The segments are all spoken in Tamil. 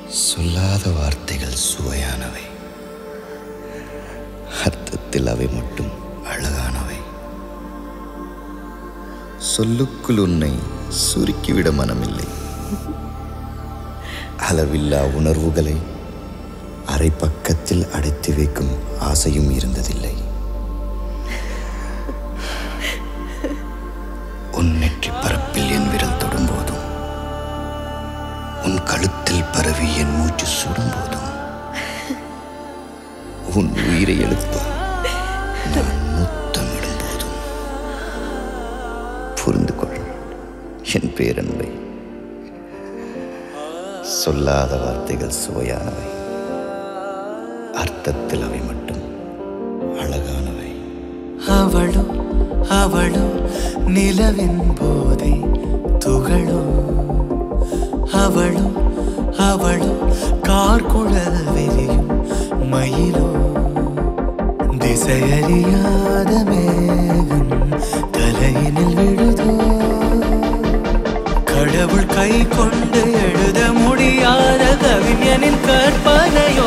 சொல்லாத வார்த்தைகள் சுவையானவை அர்த்தத்தில் அவை மட்டும் அழகானவை சொல்லுக்குள் உன்னை சுருக்கிவிட மனமில்லை அளவில்லா உணர்வுகளை அரை பக்கத்தில் அடைத்து வைக்கும் ஆசையும் இருந்ததில்லை உன் நெற்றி பரப்பில் என் விரல் தொடும்போதும் உன் கழுத்தில் பரவி என் மூச்சு சுடும்போதும் உன் உயிரை எழுப்ப நான் முத்தமிடும் போதும் புரிந்து கொள் என் பேரன்பை சொல்லாத வார்த்தைகள் சுவையானவை அர்த்தத்தில் அவை மட்டும் அழகானவை அவளோ அவளோ நிலவின் போதை துகளோ அவளோ அவளோ கார்குழல் வெறியும் மயிலோ திசையறியாத மேகம் தலையினில் விழுதோ கடவுள் கை கொண்டு எழுத முடியாத கவிஞனின் கற்பனையோ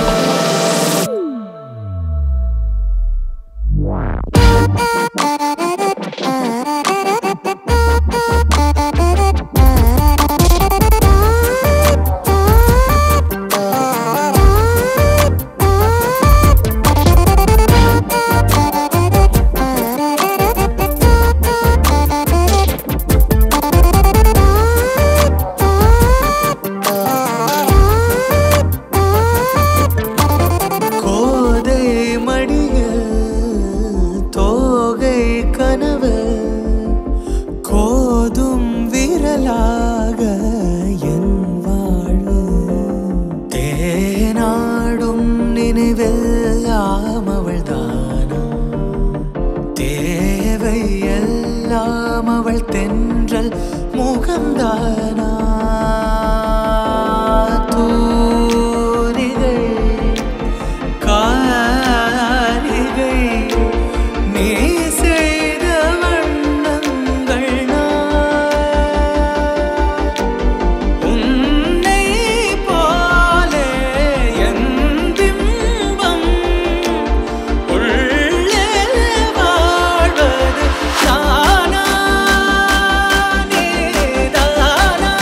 கோதை மடிய தோகை கனவு கோதும் விரலாக என் வாழ்வு தேனாடும் நினைவெல்லாம் அவள் தானா தேவை எல்லாம் அவள் தென்றல் முகம்தானா தூரிகை காரிகை நீ செய்த வண்ணங்கள் நான். உன்னை போலே என் பிம்பம் உள்ளே வாழ்வது நானா நீதானா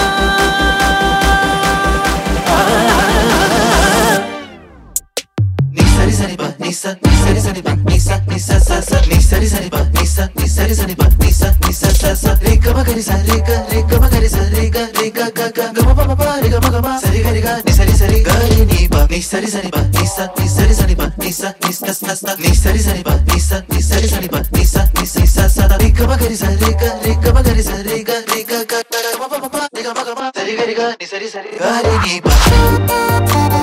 ni sari sari ba ni sa ni sari sari ba ni sa ni sa sa sa ni sari sari ba ni sa ni sari sari ba ni sa ni sa sa sa re ga ma ga ri sa re ga re ga ma ga ri sa re ga re ga ga ga ga ma pa ma pa re ga ma ga ma sari ga ri ga ni sari sari ga ri ni ba ni sari sari ba ni sa ni sari sari ba ni sa ni sa sa sa ni sari sari ba ni sa ni sari sari ba ni sa ni sa sa sa re ga ma ga ri sa re ga re ga ma ga ri sa re ga re ga ga ga ga ma pa ma pa re ga ma ga ma sari ga ri ga ni sari sari ga ri ni ba